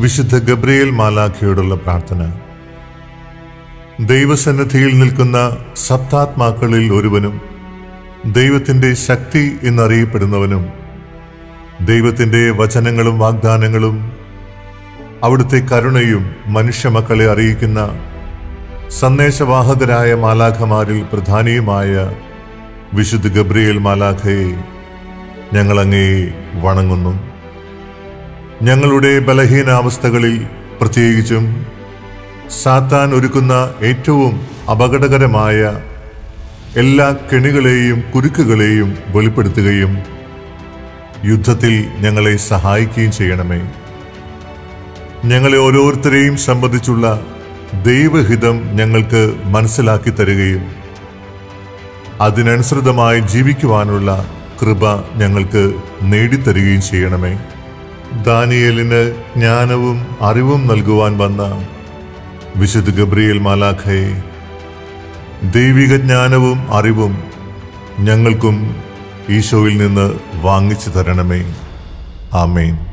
വിശുദ്ധ ഗബ്രിയേൽ മാലാഖയോടുള്ള പ്രാർത്ഥന ദൈവസന്നിധിയിൽ നിൽക്കുന്ന സപ്താത്മാക്കളിൽ ഒരുവനും ദൈവത്തിന്റെ ശക്തി എന്നറിയപ്പെടുന്നവനും ദൈവത്തിന്റെ വചനങ്ങളും വാഗ്ദാനങ്ങളും അവിടുത്തെ കരുണയും മനുഷ്യമക്കളെ അറിയിക്കുന്ന സന്ദേശവാഹകരായ മാലാഖമാരിൽ പ്രധാനിയുമായ വിശുദ്ധ ഗബ്രിയേൽ മാലാഖയെ ഞങ്ങളങ്ങേ വണങ്ങുന്നു ഞങ്ങളുടെ ബലഹീനാവസ്ഥകളിൽ പ്രത്യേകിച്ചും സാത്താൻ ഒരുക്കുന്ന ഏറ്റവും അപകടകരമായ എല്ലാ കെണികളെയും കുരുക്കുകളെയും വെളിപ്പെടുത്തുകയും യുദ്ധത്തിൽ ഞങ്ങളെ സഹായിക്കുകയും ചെയ്യണമേ ഞങ്ങളെ ഓരോരുത്തരെയും സംബന്ധിച്ചുള്ള ദൈവഹിതം ഞങ്ങൾക്ക് മനസ്സിലാക്കി തരികയും അതിനനുസൃതമായി ജീവിക്കുവാനുള്ള കൃപ ഞങ്ങൾക്ക് നേടിത്തരികയും ചെയ്യണമേ ദാനിയേലിന് ജ്ഞാനവും അറിവും നൽകുവാൻ വന്ന വിശുദ്ധ ഗബ്രിയേൽ മാലാഖയെ ദൈവിക ജ്ഞാനവും അറിവും ഞങ്ങൾക്കും ഈശോയിൽ നിന്ന് വാങ്ങിച്ചു തരണമേ ആമേൻ